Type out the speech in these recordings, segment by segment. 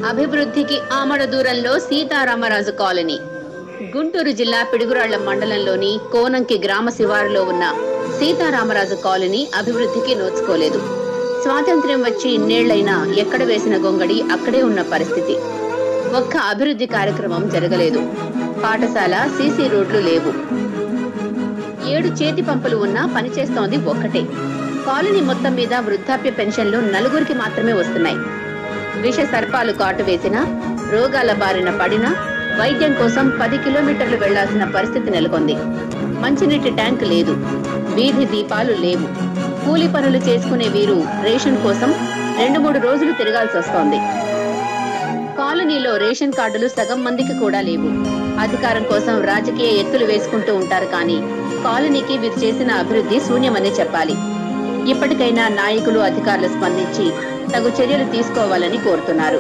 అభివృద్ధికి ఆమడ దూరంలో సీతారామరాజు కాలనీ గుంటూరు జిల్లా పిడుగురాళ్ల మండలంలోని కోనంకి గ్రామ శివారులో ఉన్న సీతారామరాజు కాలనీ అభివృద్ధికి నోచుకోలేదు స్వాతంత్ర్యం వచ్చి ఇన్నేళ్లైనా ఎక్కడ వేసిన గొంగడి అక్కడే ఉన్న పరిస్థితి ఒక్క అభివృద్ధి కార్యక్రమం జరగలేదు పాఠశాల సీసీ రోడ్లు లేవు ఏడు చేతి పంపులు ఉన్నా పనిచేస్తోంది ఒక్కటే కాలనీ మొత్తం మీద వృద్ధాప్య పెన్షన్లు నలుగురికి మాత్రమే వస్తున్నాయి విష సర్పాలు కాటు వేసినా రోగాల బారిన పడినా వైద్యం కోసం పది కిలోమీటర్లు వెళ్లాల్సిన పరిస్థితి నెలకొంది మంచినీటి ట్యాంక్ లేదు వీధి దీపాలు లేవు కూలి పనులు చేసుకునే వీరు రేషన్ కోసం రెండు మూడు రోజులు తిరగాల్సి వస్తోంది కాలనీలో రేషన్ కార్డులు సగం మందికి కూడా లేవు అధికారం కోసం రాజకీయ ఎత్తులు వేసుకుంటూ ఉంటారు కానీ కాలనీకి వీరు చేసిన అభివృద్ధి శూన్యమనే చెప్పాలి ఇప్పటికైనా నాయకులు అధికారులు స్పందించి తగు చర్యలు తీసుకోవాలని కోరుతున్నారు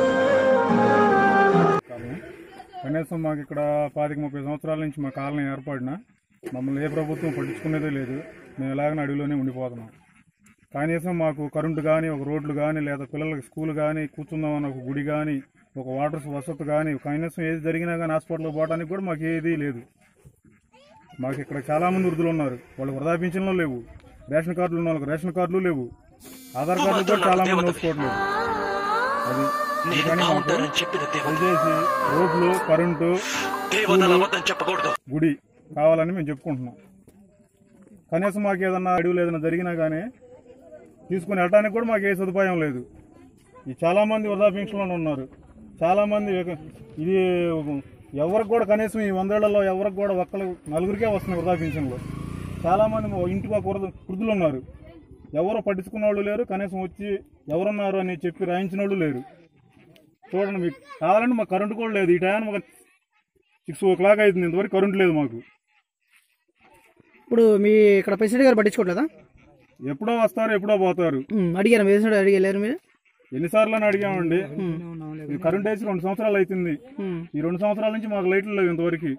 కాలనీ కనీసం మాకు ఇక్కడ పాతిక ముప్పై సంవత్సరాల నుంచి మా కాలనీ ఏర్పడిన మమ్మల్ని ఏ ప్రభుత్వం పట్టించుకునేదే లేదు మేము ఎలాగనే అడవిలోనే ఉండిపోతున్నాం కనీసం మాకు కరెంటు కానీ ఒక రోడ్లు కానీ లేదా పిల్లలకి స్కూల్ కానీ కూర్చుందామని ఒక గుడి కానీ ఒక వాటర్ వసతి కానీ కనీసం ఏది జరిగినా కానీ హాస్పిటల్కి పోవడానికి కూడా మాకు ఏదీ లేదు మాకు ఇక్కడ చాలా మంది వృద్ధులు ఉన్నారు వాళ్ళకి వృధా పింఛన్లు లేవు రేషన్ కార్డులు ఉన్న వాళ్ళకి రేషన్ కార్డులు లేవు ఆధార్ కార్డులు కూడా చాలా మంది నోసుకోవట్లేదు అది నేను అందుకని మాకు బాగుంటానని చెప్పిన దేవత దయచేసి రోడ్లు కరెంటు దేవతల అబద్ధం చెప్పకూడదు గుడి కావాలని మేము చెప్పుకుంటున్నాం కనీసం మాకు ఏదన్నా అడవులు ఏదైనా జరిగినా కానీ తీసుకుని వెళ్ళడానికి కూడా మాకు ఏ సదుపాయం లేదు ఈ చాలా మంది వృధా పెన్షన్లు ఉన్నారు చాలా మంది ఒక- ఇది ఎవరికి కూడా కనీసం ఈ వందేళ్లలో ఎవరికి కూడా ఒక్కరు నలుగురికే వస్తున్నాయి వృధా పెన్షన్లు చాలా మంది మా ఇంటికి ఒక వృద్ధ వృద్ధులు ఉన్నారు ఎవరు పట్టించుకున్న వాళ్ళు లేరు కనీసం వచ్చి ఎవరున్నారు అని చెప్పి రాయించిన వాళ్ళు లేరు చూడండి మీకు కావాలంటే మాకు కరెంటు కూడా లేదు ఈ టైం మాకు సిక్స్ ఓ క్లాక్ అవుతుంది ఇంతవరకు కరెంట్ లేదు మాకు ఇప్పుడు మీ ఇక్కడ ప్రెసిడెంట్ గారు పట్టించుకోవట్లేదా ఎప్పుడో వస్తారు ఎప్పుడో పోతారు ఉమ్, అడిగారా ప్రెసిడెంట్ అడిగలేరు మీరు ఎన్నిసార్లు అని అడిగామండి ఈ కరెంట్ వేసి రెండు సంవత్సరాలు అవుతుంది ఉమ్. ఈ రెండు సంవత్సరాల నుంచి మాకు లైట్లు లేవు ఇంతవరకు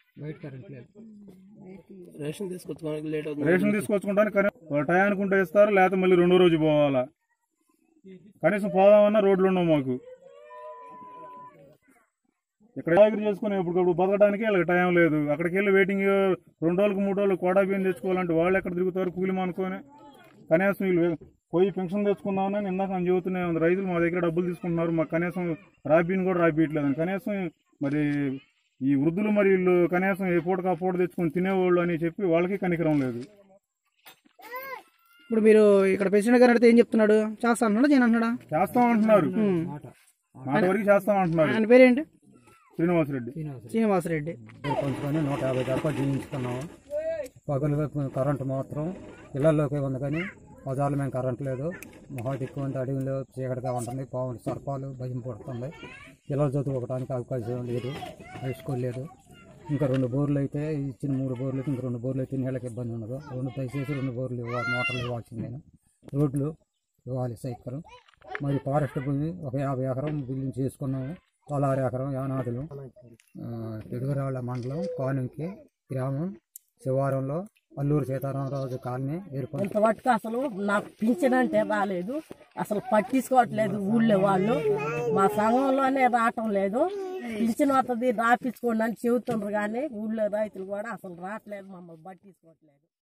రేషన్ తీసుకొచ్చుకోవడానికి లేట్ అవుతుంది రేషన్ తీసుకొచ్చుకుంటానికి కనీసం ఒక టయానికి ఉంటే ఇస్తారు లేకపోతే మళ్ళీ రెండో రోజు పోవాలా కనీసం పోదామన్నా రోడ్లు ఉండవు మాకు ఇక్కడ దగ్గర చేసుకుని ఇప్పుడు బతకడానికి వీళ్ళకి టైం లేదు అక్కడికి వెళ్ళి వెయిటింగ్ రెండు రోజులకు మూడు రోజులు కోడా బియ్యం తెచ్చుకోవాలంటే వాళ్ళు ఎక్కడ తిరుగుతారు కూలి మానుకొని కనీసం వీళ్ళు పోయి పెన్షన్ తెచ్చుకుందామని ఇందాక నేను చెబుతూనే ఉంది రైతులు మా దగ్గర డబ్బులు తీసుకుంటున్నారు మాకు కనీసం రాబీని కూడా రాబీయట్లేదు కనీసం మరి ఈ వృద్ధులు మరి వీళ్ళు కనీసం ఏ పూటకు ఆ పూట తెచ్చుకొని తినేవాళ్ళు అని చెప్పి వాళ్ళకి కనికరం లేదు ఇప్పుడు మీరు ఇక్కడ ప్రెసిడెంట్ గారు అడిగితే ఏం చెప్తున్నాడు చేస్తా అంటున్నాడా నేను అంటున్నాడా చేస్తాం అంటున్నారు మాట వరకు చేస్తాం అంటున్నారు ఆయన పేరేంటి శ్రీనివాసరెడ్డి శ్రీనివాసరెడ్డి పంచుకొని నూట యాభై దాకా జీవించుకున్నాము పగలు కరెంటు మాత్రం ఇళ్లలోకి ఉంది కానీ పదాలు మేము కరెంట్ లేదు మొహాటి ఎక్కువ ఉంది అడవిలో చీకటిగా ఉంటుంది పావులు సర్పాలు భయం పడుతుంది పిల్లలు చదువుకోవడానికి అవకాశం లేదు హై స్కూల్ లేదు ఇంకా రెండు బోర్లు అయితే ఇచ్చిన మూడు బోర్లు అయితే ఇంకా రెండు బోర్లు అయితే నీళ్ళకి ఇబ్బంది ఉండదు రెండు దయచేసి రెండు బోర్లు ఇవ్వాలి మోటార్లు ఇవ్వాల్సిందే రోడ్లు ఇవ్వాలి సైకిల్ మరి ఫారెస్ట్ భూమి ఒక యాభై ఎకరం బిల్డింగ్ చేసుకున్నాము తలారు ఎకరం యానాదులు ఆ, పిడుగురాళ్ళ మండలం కోనంకి గ్రామం శివారంలో అల్లూరు సీతారామరాజు కాలనీ ఏర్పడి ఇంతవరకు అసలు నాకు పింఛన్ అంటే రాలేదు అసలు పట్టించుకోవట్లేదు ఊళ్ళో వాళ్ళు మా సంఘంలోనే రావటం లేదు పింఛన్ వస్తుంది రాపించుకోండి అని చెబుతుండ్రు కానీ ఊళ్ళో రైతులు కూడా అసలు రావట్లేదు మమ్మల్ని పట్టించుకోవట్లేదు